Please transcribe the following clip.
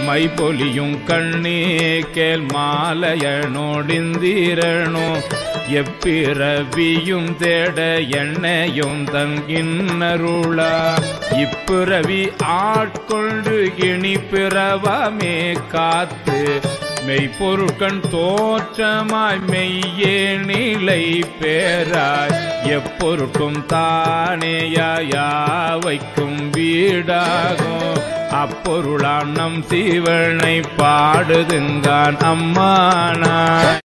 மைபொலியும் கண்ணே கேள் மாலையனோடிந்திரணோ எப்பிறவியும் தேட எண்ணையும் தன் இன்னருளா இப்பிறவி ஆட்கொண்டு இனி பிறவமே காத்து மெய்ப்பொருட்கண் தோற்றமாய் மெய்யே நிலை பேராய் எப்பொருட்கும் தானேயாவைக்கும் வீடாகும் அப்பொருளாம் நம் சிவனை பாடுதுங்கான் அம்மானாய்